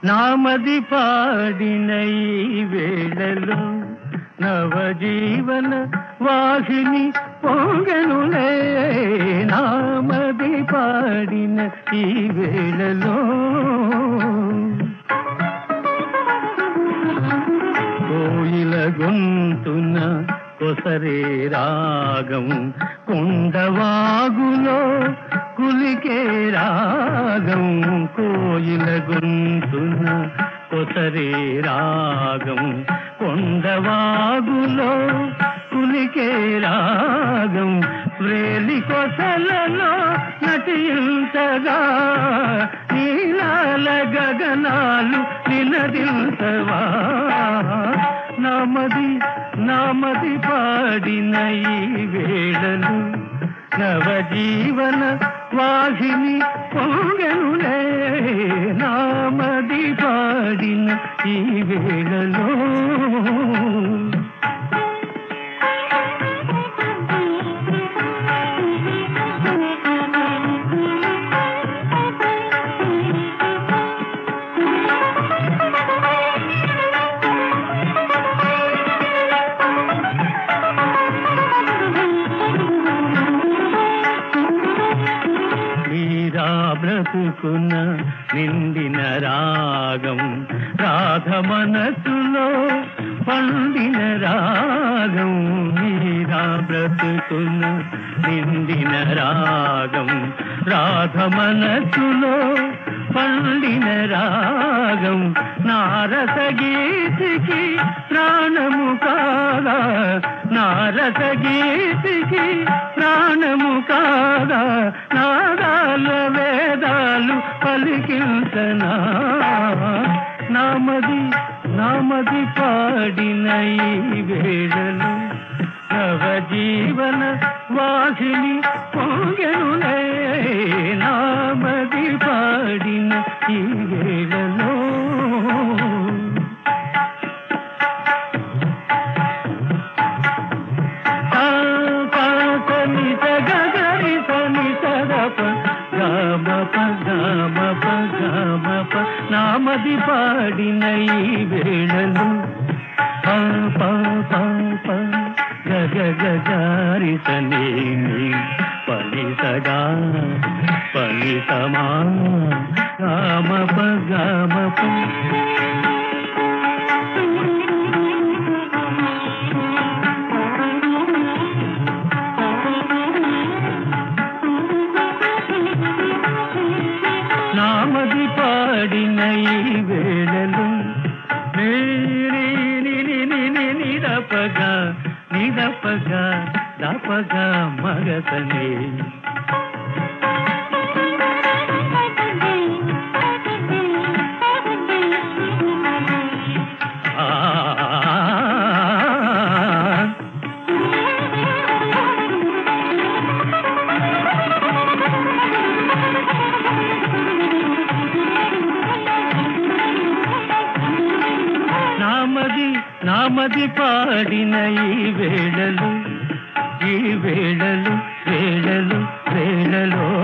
నామది పాడిన ఈ వేళలో నవజీవన వాసిని పొంగనులే నామది పాడిన ఈ వేళలో కోయిల గొంతున కొసరే రాగం కొండవాగులో కులికే రాగం కోయిల గొంతున కొసరే రాగం కొండవాగులో కులికే రాగం వ్రేలి కొసలలో నటించగా నీలాల గగనాలు నినదించవా నామది నామది పాడిన ఈ వేళలు నవజీవన వాహిని పొంగనులే నామది పాడిన ఈ వేళలో మీరా బ్రతుకున నిండిన రాగం రాధ మనసులో పండిన రాగం మీరా బ్రతుకున నిండిన రాగం రాధ మనసులో పండిన రాగం నారస గీతికి ప్రాణము కాదా నారస గీతికి ప్రాణము కాదా నాదాల వేదాలు పలికించనా నామది నామది పాడిన ఈ వేళలు నవజీవన వాసిని పొంగెనులే నామది పాడిన ఈ వేళలో సని సగరి సని సదప గమ ప గమ ప గమ ప నామది పాడిన ఈ వేళలు ప ప ప ప గగ గగారి సని పని సగా పని సమా గమ ప గమ ప నామది పాడిన ఈ వేళలు నీరి నిని నిని నిరపగా నిరపగా దపగా మగతనే ఆ నామది నామది పాడిన ఈ వేళలు ఈ వేళలు వేళలు వేళలో